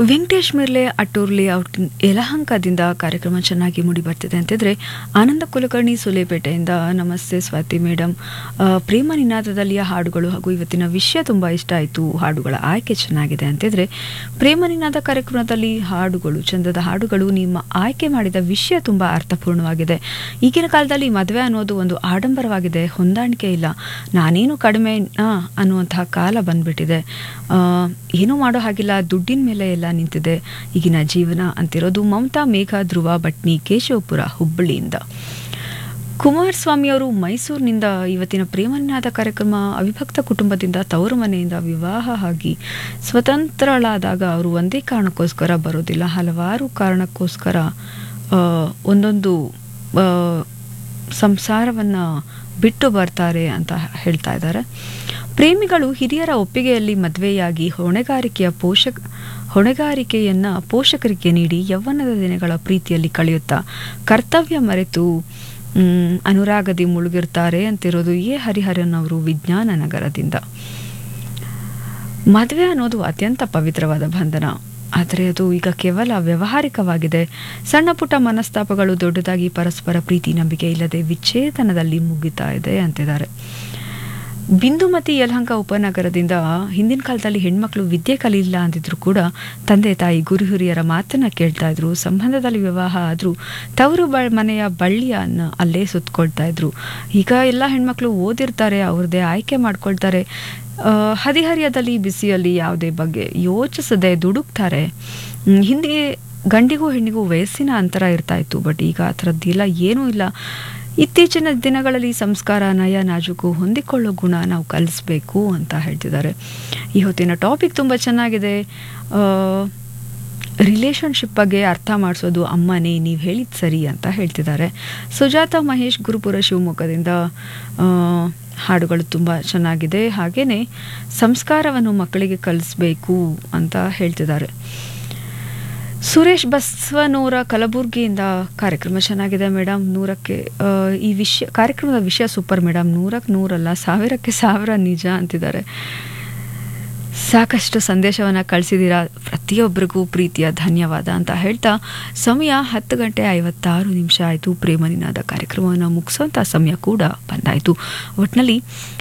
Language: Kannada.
ವೆಂಕಟೇಶ್ ಮಿರ್ಲೆ ಅಟ್ಟೂರ್ ಲೇಔಟ್ ಯಲಹಂಕದಿಂದ ಕಾರ್ಯಕ್ರಮ ಚೆನ್ನಾಗಿ ಮೂಡಿ ಬರ್ತಿದೆ ಅಂತಿದ್ರೆ ಆನಂದ ಕುಲಕರ್ಣಿ ಸುಲೇಪೇಟೆಯಿಂದ ನಮಸ್ತೆ ಸ್ವಾತಿ ಮೇಡಮ್ ಆ, ಪ್ರೇಮ ನಿನಾದದಲ್ಲಿಯ ಹಾಡುಗಳು ಹಾಗೂ ಇವತ್ತಿನ ವಿಷಯ ತುಂಬ ಇಷ್ಟ ಆಯಿತು ಹಾಡುಗಳ ಆಯ್ಕೆ ಚೆನ್ನಾಗಿದೆ ಅಂತಿದ್ರೆ ಪ್ರೇಮ ನಿನಾದ ಕಾರ್ಯಕ್ರಮದಲ್ಲಿ ಹಾಡುಗಳು ಚಂದದ ಹಾಡುಗಳು ನಿಮ್ಮ ಆಯ್ಕೆ ಮಾಡಿದ ವಿಷಯ ತುಂಬ ಅರ್ಥಪೂರ್ಣವಾಗಿದೆ ಈಗಿನ ಕಾಲದಲ್ಲಿ ಮದುವೆ ಅನ್ನೋದು ಒಂದು ಆಡಂಬರವಾಗಿದೆ ಹೊಂದಾಣಿಕೆ ಇಲ್ಲ ನಾನೇನು ಕಡಿಮೆ ಆ, ಅನ್ನುವಂತಹ ಕಾಲ ಬಂದ್ಬಿಟ್ಟಿದೆ ಆ, ಏನೂ ಮಾಡೋ ಹಾಗಿಲ್ಲ ದುಡ್ಡಿನ ಮೇಲೆ ಎಲ್ಲ ನಿಂತಿದೆ ಈಗಿನ ಜೀವನ ಅಂತಿರೋದು ಮಮತಾ ಮೇಘ ಧ್ರುವ ಭಟ್ನಿ ಕೇಶವಪುರ ಹುಬ್ಬಳ್ಳಿಯಿಂದ ಕುಮಾರಸ್ವಾಮಿ ಅವರು ಮೈಸೂರಿನಿಂದ ಇವತ್ತಿನ ಪ್ರೇಮನಾದ ಕಾರ್ಯಕ್ರಮ ಅವಿಭಕ್ತ ಕುಟುಂಬದಿಂದ ತವರು ಮನೆಯಿಂದ ವಿವಾಹ ಆಗಿ ಸ್ವತಂತ್ರಳಾದಾಗ ಅವರು ಒಂದೇ ಕಾರಣಕ್ಕೋಸ್ಕರ ಬರೋದಿಲ್ಲ ಹಲವಾರು ಕಾರಣಕ್ಕೋಸ್ಕರ ಆ, ಒಂದೊಂದು ಆ, ಸಂಸಾರವನ್ನ ಬಿಟ್ಟು ಬರ್ತಾರೆ ಅಂತ ಹೇಳ್ತಾ ಇದ್ದಾರೆ ಪ್ರೇಮಿಗಳು ಹಿರಿಯರ ಒಪ್ಪಿಗೆಯಲ್ಲಿ ಮದುವೆಯಾಗಿ ಹೊಣೆಗಾರಿಕೆಯ ಪೋಷಕ ಹೊಣೆಗಾರಿಕೆಯನ್ನ ಪೋಷಕರಿಗೆ ನೀಡಿ ಯೌವನದ ದಿನಗಳ ಪ್ರೀತಿಯಲ್ಲಿ ಕಳೆಯುತ್ತಾ ಕರ್ತವ್ಯ ಮರೆತು ಮ್, ಅನುರಾಗದಿ ಮುಳುಗಿರ್ತಾರೆ ಅಂತಿರೋದು ಎ ಹರಿಹರನ್ ಅವರು ವಿಜ್ಞಾನ ನಗರದಿಂದ ಮದುವೆ ಅನ್ನೋದು ಅತ್ಯಂತ ಪವಿತ್ರವಾದ ಬಂಧನ ಆದರೆ ಅದು ಈಗ ಕೇವಲ ವ್ಯವಹಾರಿಕವಾಗಿದೆ ಸಣ್ಣ ಪುಟ್ಟ ಮನಸ್ತಾಪಗಳು ದೊಡ್ಡದಾಗಿ ಪರಸ್ಪರ ಪ್ರೀತಿ ನಂಬಿಕೆ ಇಲ್ಲದೆ ವಿಚ್ಛೇದನದಲ್ಲಿ ಮುಗಿತಾ ಇದೆ ಅಂತಿದ್ದಾರೆ ಬಿಂದುಮತಿ ಯಲಹಂಕ ಉಪನಗರದಿಂದ ಹಿಂದಿನ ಕಾಲದಲ್ಲಿ ಹೆಣ್ಮಕ್ಳು ವಿದ್ಯೆ ಕಲಿಯಿಲ್ಲ ಅಂದಿದ್ರು ಕೂಡ ತಂದೆ ತಾಯಿ ಗುರು ಹಿರಿಯರ ಮಾತನ್ನ ಕೇಳ್ತಾ ಇದ್ರು ಸಂಬಂಧದಲ್ಲಿ ವಿವಾಹ ಆದ್ರೂ ತವರು ಬ ಮನೆಯ ಬಳ್ಳಿಯನ್ನ ಅಲ್ಲೇ ಸುತ್ಕೊಳ್ತಾ ಇದ್ರು ಈಗ ಎಲ್ಲ ಹೆಣ್ಮಕ್ಳು ಓದಿರ್ತಾರೆ ಅವ್ರದ್ದೇ ಆಯ್ಕೆ ಮಾಡ್ಕೊಳ್ತಾರೆ ಆ, ಹದಿಹರಿಯದಲ್ಲಿ ಬಿಸಿಯಲ್ಲಿ ಯಾವುದೇ ಬಗ್ಗೆ ಯೋಚಿಸದೆ ದುಡುಕ್ತಾರೆ ಹ್ಮ್, ಹಿಂದೆ ಗಂಡಿಗೂ ಹೆಣ್ಣಿಗೂ ವಯಸ್ಸಿನ ಅಂತರ ಇರ್ತಾ ಇತ್ತು ಬಟ್ ಈಗ ಆ ಥರದ್ದಿಲ್ಲ ಏನೂ ಇಲ್ಲ ಇತ್ತೀಚಿನ ದಿನಗಳಲ್ಲಿ ಸಂಸ್ಕಾರ ನಯ ನಾಜೂಕು ಹೊಂದಿಕೊಳ್ಳೋ ಗುಣ ನಾವು ಕಲಿಸ್ಬೇಕು ಅಂತ ಹೇಳ್ತಿದ್ದಾರೆ ಈ ಹೊತ್ತಿನ ಟಾಪಿಕ್ ತುಂಬ ಚೆನ್ನಾಗಿದೆ ರಿಲೇಶನ್ಶಿಪ್ ಬಗ್ಗೆ ಅರ್ಥ ಮಾಡಿಸೋದು ಅಮ್ಮನೇ ನೀವು ಹೇಳಿದ ಸರಿ ಅಂತ ಹೇಳ್ತಿದ್ದಾರೆ ಸುಜಾತ ಮಹೇಶ್ ಗುರುಪುರ ಶಿವಮೊಗ್ಗದಿಂದ ಆ, ಹಾಡುಗಳು ತುಂಬ ಚೆನ್ನಾಗಿದೆ ಹಾಗೆಯೇ ಸಂಸ್ಕಾರವನ್ನು ಮಕ್ಕಳಿಗೆ ಕಲಿಸ್ಬೇಕು ಅಂತ ಹೇಳ್ತಿದ್ದಾರೆ ಸುರೇಶ್ ಬಸವನೂರ ಕಲಬುರ್ಗಿಯಿಂದ ಕಾರ್ಯಕ್ರಮ ಚೆನ್ನಾಗಿದೆ ಮೇಡಮ್ ನೂರಕ್ಕೆ ಆ, ಈ ವಿಷಯ ಕಾರ್ಯಕ್ರಮದ ವಿಷಯ ಸೂಪರ್ ಮೇಡಮ್ ನೂರಕ್ಕೆ ನೂರಲ್ಲ ಸಾವಿರಕ್ಕೆ ಸಾವಿರ ನಿಜ ಅಂತಿದ್ದಾರೆ ಸಾಕಷ್ಟು ಸಂದೇಶವನ್ನು ಕಳಿಸಿದ್ದೀರಾ ಪ್ರತಿಯೊಬ್ಬರಿಗೂ ಪ್ರೀತಿಯ ಧನ್ಯವಾದ ಅಂತ ಹೇಳ್ತಾ ಸಮಯ ಹತ್ತು ಗಂಟೆ ಐವತ್ತಾರು ನಿಮಿಷ ಆಯಿತು ಪ್ರೇಮನಿನಾದ ಕಾರ್ಯಕ್ರಮವನ್ನು ಮುಗಿಸೋಂಥ ಸಮಯ ಕೂಡ ಬಂದಾಯಿತು ಒಟ್ಟಿನಲ್ಲಿ